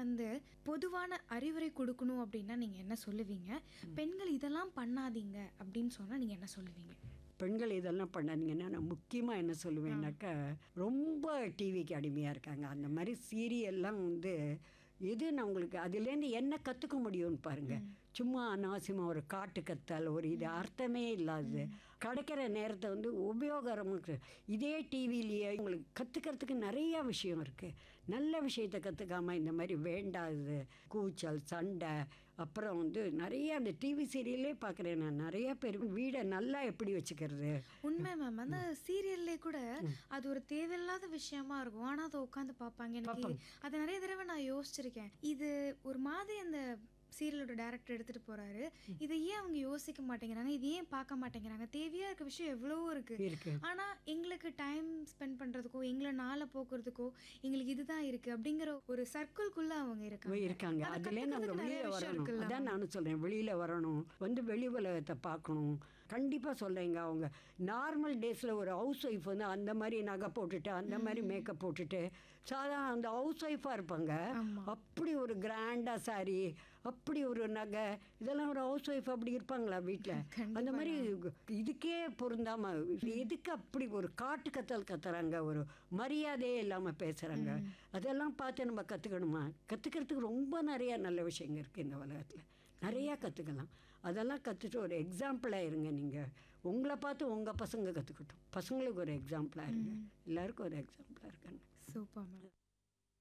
வந்து பொதுவான அறிவுரை கொடுக்கணும் அப்படின்னா நீங்க என்ன சொல்லுவீங்க பெண்கள் இதெல்லாம் பண்ணாதீங்க அப்படின்னு சொன்னா நீங்க என்ன சொல்லுவீங்க பெண்கள் இதெல்லாம் பண்ணாதீங்கன்னா நான் முக்கியமாக என்ன சொல்லுவேன்னாக்கா ரொம்ப டிவிக்கு அடிமையாக இருக்காங்க அந்த மாதிரி சீரியல்லாம் வந்து எது நான் உங்களுக்கு அதுலேருந்து என்ன கற்றுக்க முடியும்னு பாருங்க சும்மா அனாவசியமாக ஒரு காட்டு கத்தல் ஒரு இது அர்த்தமே இல்லாதது கிடைக்கிற நேரத்தை வந்து உபயோகரமாக இதே டிவிலேயே உங்களுக்கு கற்றுக்கிறதுக்கு நிறையா விஷயம் இருக்குது நல்ல விஷயத்தை கற்றுக்காம இந்த மாதிரி வேண்டாதது கூச்சல் சண்டை அப்புறம் வந்து நிறைய அந்த டிவி சீரியலே பார்க்குறேன் நான் நிறைய பேர் வீடை நல்லா எப்படி வச்சுக்கிறது உண்மை மேம் அந்த சீரியல்லே கூட அது ஒரு தேவையில்லாத விஷயமா இருக்கும் ஆனா அதை உட்காந்து பார்ப்பாங்க எனக்கு அதை நிறைய தடவை நான் யோசிச்சிருக்கேன் இது ஒரு மாதிரி அந்த சீரியலோட டேரக்டர் எடுத்துட்டு போறாரு இதை ஏன் அவங்க யோசிக்க மாட்டேங்கிறாங்க இது ஏன் பார்க்க மாட்டேங்கிறாங்க தேவையா இருக்க விஷயம் எவ்வளவோ இருக்கு இருக்கு ஆனா எங்களுக்கு டைம் ஸ்பெண்ட் பண்றதுக்கோ எங்களை நாளை போக்குறதுக்கோ எங்களுக்கு இதுதான் இருக்கு அப்படிங்கிற ஒரு சர்க்கிள்குள்ள அவங்க இருக்காங்க இருக்காங்க அதை அதுலேருந்து அவங்க கத்துக்கிறதுக்கு நிறைய வெளியில் விஷயம் வரணும் இருக்குல்ல அதான் நானும் சொல்கிறேன் வெளியில் வரணும் வந்து வெளி உலகத்தை பார்க்கணும் கண்டிப்பாக சொல்கிறேங்க அவங்க நார்மல் டேஸில் ஒரு ஹவுஸ் ஒய்ஃப் வந்து அந்த மாதிரி நகை போட்டுட்டு அந்த மாதிரி மேக்கப் போட்டுட்டு சாதாரண அந்த ஹவுஸ் ஒய்ஃபாக இருப்பாங்க ஆமா. அப்படி ஒரு கிராண்டாக சாரி அப்படி ஒரு நகை இதெல்லாம் ஒரு ஹவுஸ் ஒய்ஃப் அப்படி இருப்பாங்களா வீட்டில் அந்த மாதிரி இதுக்கே பொருந்தாம எதுக்கு அப்படி ஒரு காட்டு கத்தல் கத்துறாங்க ஒரு மரியாதையே இல்லாமல் பேசுகிறாங்க அதெல்லாம் பார்த்து நம்ம கற்றுக்கணுமா கற்றுக்கிறதுக்கு ரொம்ப நிறைய நல்ல விஷயங்கள் இருக்குது இந்த உலகத்தில் நிறையா கற்றுக்கலாம் அதெல்லாம் கற்றுட்டு ஒரு எக்ஸாம்பிளாக இருங்க நீங்கள் உங்களை பார்த்து உங்கள் பசங்க கற்றுக்கட்டும் பசங்களுக்கு ஒரு எக்ஸாம்பிளாக இருங்க எல்லாருக்கும் ஒரு எக்ஸாம்பிளாக இருக்காங்க சூப்பர் மேம்